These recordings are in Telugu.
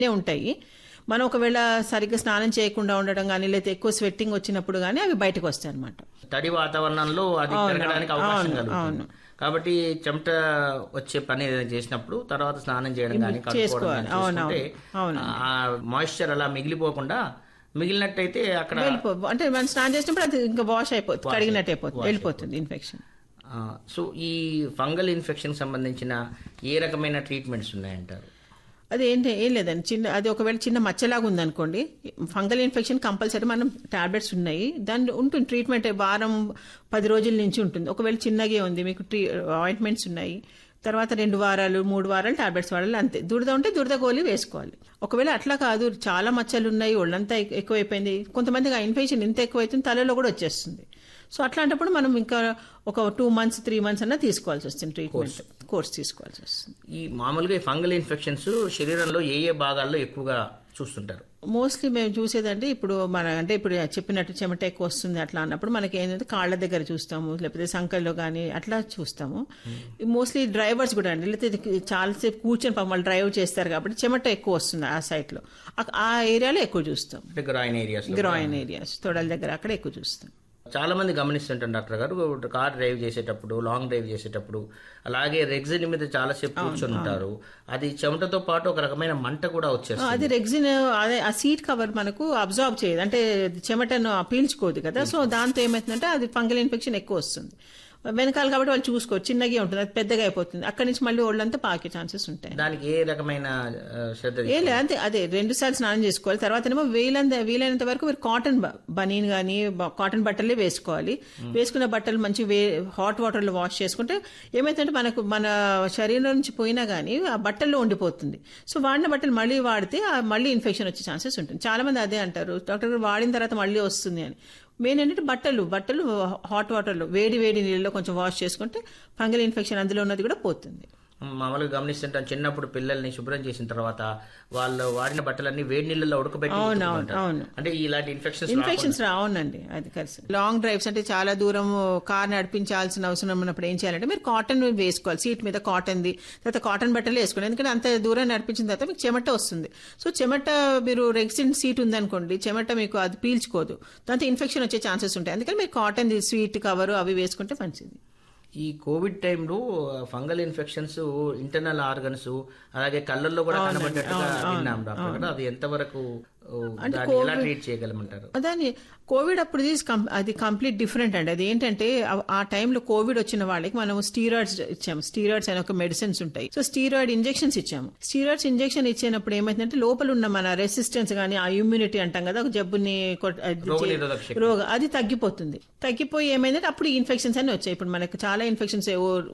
ఉంటాయి మనం ఒకవేళ సరిగ్గా స్నానం చేయకుండా ఉండడం కానీ లేదా ఎక్కువ స్వెట్టింగ్ వచ్చినప్పుడు కానీ అవి బయటకు వస్తాయి అనమాట తడి వాతావరణంలో అది పెరగడానికి అవకాశం అవును, కలుగుతుంది కాబట్టి చెమట వచ్చే పని ఏదైనా చేసినప్పుడు తర్వాత స్నానం చేయడం కానీ కడుక్కోవడం చేసుకోవాలి. కానీ అవును, చేసుకుంటే అవును. ఆ మాయిశ్చర్ అలా మిగిలిపోకుండా మిగిలినట్టయితే అక్కడ వెళ్ళిపో అంటే మనం స్నానం చేసినప్పుడు అది ఇంకా వాష్ అయిపోతుంది కడిగినట్టు అయిపోతుంది వెళ్ళిపోతుంది ఇన్ఫెక్షన్ ఆ, సో ఈ ఫంగల్ ఇన్ఫెక్షన్ సంబంధించిన ఏ రకమైన ట్రీట్మెంట్స్ ఉన్నాయంటారు అది ఏంటి ఏం లేదండి చిన్న అది ఒకవేళ చిన్న మచ్చలాగా ఉందనుకోండి ఫంగల్ ఇన్ఫెక్షన్ కంపల్సరీ మనం టాబ్లెట్స్ ఉన్నాయి దాని ఉంటుంది ట్రీట్మెంట్ వారం పది రోజుల నుంచి ఉంటుంది ఒకవేళ చిన్నగే ఉంది మీకు ట్రీ ఆయింట్మెంట్స్ ఉన్నాయి తర్వాత రెండు వారాలు మూడు వారాలు టాబ్లెట్స్ వాడాలి అంతే దురద ఉంటే దురద గోళీ వేసుకోవాలి ఒకవేళ అట్లా కాదు చాలా మచ్చలు ఉన్నాయి ఒళ్ళంతా ఎక్- ఎక్కువైపోయింది కొంతమందికి ఆ ఇన్ఫెక్షన్ ఇంత ఎక్కువైతుంది తలలో కూడా వచ్చేస్తుంది సో అట్లాంటప్పుడు మనం ఇంకా ఒక టూ మంత్స్ త్రీ మంత్స్ అన్నా తీసుకోవాల్సి వస్తుంది ట్రీట్మెంట్ కోర్స్ తీసుకోవాల్సి వస్తుంది ఈ మామూలుగా ఈ ఫంగల్ ఇన్ఫెక్షన్స్ శరీరంలో ఏ ఏ భాగాల్లో ఎక్కువగా చూస్తుంటారు మోస్ట్లీ మేము చూసేదంటే ఇప్పుడు మన అంటే ఇప్పుడు చెప్పినట్టు చెమట ఎక్కువ వస్తుంది అట్లా అన్నప్పుడు మనకి ఏంటంటే కాళ్ళ దగ్గర చూస్తాము లేకపోతే సంకల్లో కానీ అట్లా చూస్తాము మోస్ట్లీ డ్రైవర్స్ కూడా అండి లేకపోతే ఇది చాలాసేపు కూర్చొని పాపం వాళ్ళు డ్రైవ్ చేస్తారు కాబట్టి చెమట ఎక్కువ వస్తుంది ఆ సైట్ లో ఆ- ఆ ఏరియాలో ఎక్కువ చూస్తాం అంటే గ్రాయిన్ ఏరియాస్ గ్రాయిన్ ఏరియాస్ తొడల దగ్గర అక్కడ ఎక్కువ చూస్తాం చాలా మంది గమనిస్తుంటారు డాక్టర్ గారు కార్ డ్రైవ్ చేసేటప్పుడు లాంగ్ డ్రైవ్ చేసేటప్పుడు అలాగే రెగ్జిన్ మీద చాలాసేపు కూర్చొని ఉంటారు అది చెమటతో పాటు ఒక రకమైన మంట కూడా వచ్చేస్తుంది అది రెగ్జిన్ అదే ఆ సీట్ కవర్ మనకు అబ్జార్బ్ చేయదు అంటే చెమటను పీల్చుకోదు కదా సో దాంతో ఏమవుతుందంటే అది ఫంగల్ ఇన్ఫెక్షన్ ఎక్కువ వస్తుంది వెనకాల కాబట్టి వాళ్ళు చూసుకోవచ్చు చిన్నగా ఉంటుంది అది పెద్దగా అయిపోతుంది అక్కడి నుంచి మళ్ళీ ఒళ్ళంతా పాకే ఛాన్సెస్ ఉంటాయి దానికి ఏ రకమైన ఆ, శ్రద్ధ ఏ లే అంతే అదే రెండు సార్లు స్నానం చేసుకోవాలి తర్వాత ఏమో వీలంత వీలైనంత వరకు మీరు కాటన్ బ- బనీన్ కానీ కాటన్ బట్టలే వేసుకోవాలి వేసుకున్న బట్టలు మంచి వే హాట్ వాటర్ లో వాష్ చేసుకుంటే ఏమైతుందంటే మనకు మన శరీరం నుంచి పోయినా కానీ ఆ బట్టల్లో ఉండిపోతుంది సో వాడిన బట్టలు మళ్ళీ వాడితే ఆ మళ్ళీ ఇన్ఫెక్షన్ వచ్చే ఛాన్సెస్ ఉంటుంది చాలా మంది అదే అంటారు డాక్టర్ గారు వాడిన తర్వాత మళ్ళీ వస్తుంది అని మెయిన్ ఏంటంటే బట్టలు బట్టలు హాట్ వాటర్లో వేడి వేడి నీళ్ళలో కొంచెం వాష్ చేసుకుంటే ఫంగల్ ఇన్ఫెక్షన్ అందులో ఉన్నది కూడా పోతుంది మామూలుగా గమనిస్తుంటాం చిన్నప్పుడు పిల్లల్ని శుభ్రం చేసిన తర్వాత వాళ్ళు వాడిన బట్టలన్నీ వేడి నీళ్ళలో ఉడకబెట్టి అవును, ఉతుకుతుంటారు. అవును. అంటే ఇలాంటి ఇన్ఫెక్షన్స్ ఇన్ఫెక్షన్స్ అవునండి అది కలిసి లాంగ్ డ్రైవ్స్ అంటే చాలా దూరం కార్ నడిపించాల్సిన అవసరం ఉన్నప్పుడు ఏం చేయాలంటే మీరు కాటన్ వేసుకోవాలి సీట్ మీద కాటన్ది తర్వాత కాటన్ బట్టలు వేసుకోండి ఎందుకంటే అంత దూరం నడిపించిన తర్వాత మీకు చెమట వస్తుంది సో చెమట మీరు రెగ్సిన్ సీట్ ఉందనుకోండి చెమట మీకు అది పీల్చుకోదు దాంతో ఇన్ఫెక్షన్ వచ్చే ఛాన్సెస్ ఉంటాయి అందుకని మీరు కాటన్ స్వీట్ కవర్ అవి వేసుకుంటే మంచిది ఈ కోవిడ్ టైంలో ఫంగల్ ఇన్ఫెక్షన్స్ ఇంటర్నల్ ఆర్గన్స్ అలాగే కళ్ళల్లో కూడా కనబడ్డట్టుగా విన్నాం డాక్టర్ గారు అది ఎంతవరకు ఓ, దాన్ని ఎలా ట్రీట్ చేయగలమంటారు దాని కోవిడ్ అప్పుడు ఇది కం- అది కంప్లీట్ డిఫరెంట్ అండి అది ఏంటంటే ఆ- ఆ టైంలో కోవిడ్ వచ్చిన వాళ్ళకి మనం స్టీరాయిడ్స్ ఇచ్చాము స్టీరాయిడ్స్ అనే ఒక మెడిసిన్స్ ఉంటాయి సో స్టీరాయిడ్ ఇంజెక్షన్స్ ఇచ్చాము స్టీరాయిడ్స్ ఇంజెక్షన్ ఇచ్చినప్పుడు ఏమైందంటే లోపల ఉన్న మన రెసిస్టెన్స్ కానీ ఆ ఇమ్యూనిటీ అంటాం కదా ఒక జబ్బుని కొట్- అది చే- రోగనిరోధక శక్తి. రోగం అది తగ్గిపోతుంది తగ్గిపోయి ఏమైందంటే అప్పుడు ఇన్ఫెక్షన్స్ అన్ని వచ్చాయి ఇప్పుడు మనకు చాలా ఇన్ఫెక్షన్స్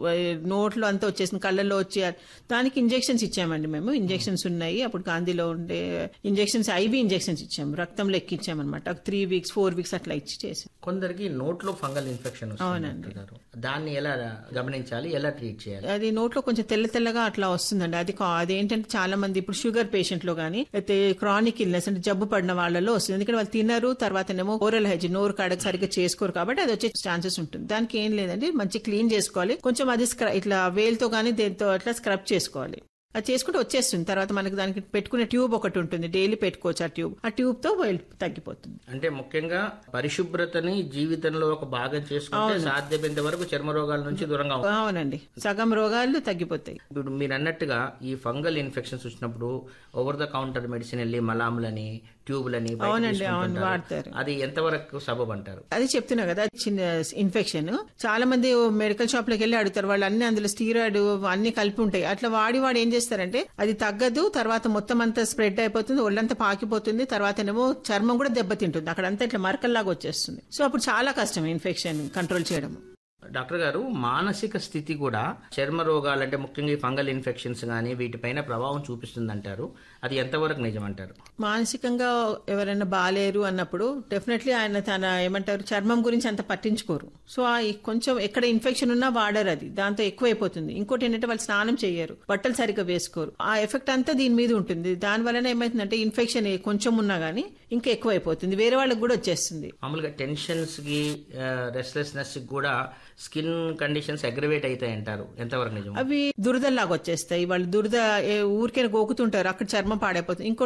నోట్లో అంతా వచ్చేసింది కళ్ళల్లో వచ్చి దానికి ఇంజెక్షన్స్ ఇచ్చామండి మేము ఇంజెక్షన్స్ ఉన్నాయి అప్పుడు గాంధీలో ఉండే ఇంజెక్షన్స్ ఐవి ఇంజెక్షన్స్ ఇచ్చాము రక్తంలో ఎక్కిచ్చాము అనమాట త్రీ వీక్స్ ఫోర్ వీక్స్ అట్లా ఇచ్చి చేసి కొందరికి నోట్లో ఫంగల్ ఇన్ఫెక్షన్ వస్తుంది డాక్టర్ గారు దాన్ని ఎలా గమనించాలి ఎలా ట్రీట్ చేయాలి అది నోట్లో కొంచెం తెల్ల తెల్లగా అట్లా వస్తుందండి అది కా- అదేంటంటే చాలా మంది ఇప్పుడు షుగర్ పేషెంట్ లో కానీ అయితే క్రానిక్ ఇల్నెస్ అంటే జబ్బు పడిన వాళ్ళలో వస్తుంది ఎందుకంటే వాళ్ళు తినరు తర్వాతనేమో ఓరల్ హెజ్ నోరు కాడకు సరిగ్గా చేసుకోరు కాబట్టి అది వచ్చే ఛాన్సెస్ ఉంటుంది దానికి ఏం లేదండి మంచి క్లీన్ చేసుకోవాలి కొంచెం అది స్క్ర ఇట్లా వేలుతో కానీ దేంతో అట్లా స్క్రబ్ చేసుకోవాలి అది చేసుకుంటే వచ్చేస్తుంది తర్వాత మనకి దానికి పెట్టుకునే ట్యూబ్ ఒకటి ఉంటుంది డైలీ పెట్టుకోవచ్చు ఆ ట్యూబ్ ఆ ట్యూబ్ తో వెళ్ళి- తగ్గిపోతుంది అంటే ముఖ్యంగా పరిశుభ్రతని జీవితంలో ఒక భాగం చేసుకుంటే సాధ్యమైనంత వరకు చర్మ రోగాల నుంచి దూరంగా ఉండాలి. అవునండి సగం రోగాలు తగ్గిపోతాయి ఇప్పుడు మీరు అన్నట్టుగా ఈ ఫంగల్ ఇన్ఫెక్షన్స్ వచ్చినప్పుడు ఓవర్ ద కౌంటర్ మెడిసిన్ వెళ్ళి మలాములని ట్యూబ్లని బయట అవునండి, అవును, తీసుకుంటుంటారు. వాడతారు. అది ఎంతవరకు సబబ్ అంటారు అది చెప్తున్నా కదా చిన్న ఇన్ఫెక్షన్ చాలా మంది మెడికల్ షాప్ లోకి వెళ్ళి అడుగుతారు వాళ్ళు అన్ని అందులో స్టీరాయిడ్ అన్ని కలిపి ఉంటాయి అట్లా వాడి వాడు ఏం చేస్తారంటే అది తగ్గదు తర్వాత మొత్తం అంతా స్ప్రెడ్ అయిపోతుంది ఒళ్ళంతా పాకిపోతుంది తర్వాత ఏమో చర్మం కూడా దెబ్బతింటుంది అక్కడంతా ఇట్లా మరకల్లాగా వచ్చేస్తుంది సో అప్పుడు చాలా కష్టం ఇన్ఫెక్షన్ కంట్రోల్ చేయడం డాక్టర్ గారు మానసిక స్థితి కూడా చర్మ రోగాలు అంటే ముఖ్యంగా ఈ ఫంగల్ ఇన్ఫెక్షన్స్ కానీ వీటిపైన ప్రభావం చూపిస్తుంది అంటారు అది ఎంతవరకు నిజం అంటారు మానసికంగా ఎవరైనా బాలేరు అన్నప్పుడు డెఫినెట్లీ ఆయన తన ఏమంటారు చర్మం గురించి అంత పట్టించుకోరు సో ఆ ఈ కొంచెం ఎక్కడ ఇన్ఫెక్షన్ ఉన్నా వాడరు అది దాంతో ఎక్కువైపోతుంది ఇంకోటి ఏంటంటే వాళ్ళు స్నానం చేయరు బట్టలు సరిగ్గా వేసుకోరు ఆ ఎఫెక్ట్ అంతా దీని మీద ఉంటుంది దాని వలన ఏమైతుందంటే ఇన్ఫెక్షన్ కొంచెం ఉన్నా గానీ ఇంకా ఎక్కువైపోతుంది వేరే వాళ్ళకి కూడా వచ్చేస్తుంది మామూలుగా టెన్షన్స్ కి రెస్ట్లెస్నెస్ కి కూడా స్కిన్ కండిషన్స్ అగ్రవేట్ అవుతాయి అంటారు ఎంతవరకు నిజం అవి దురదల్లాగా వచ్చేస్తాయి వాళ్ళు దురద ఏ ఊరికే గోకుతుంటారు అక్కడ చర్మం పాడైపోతుంది ఇంకో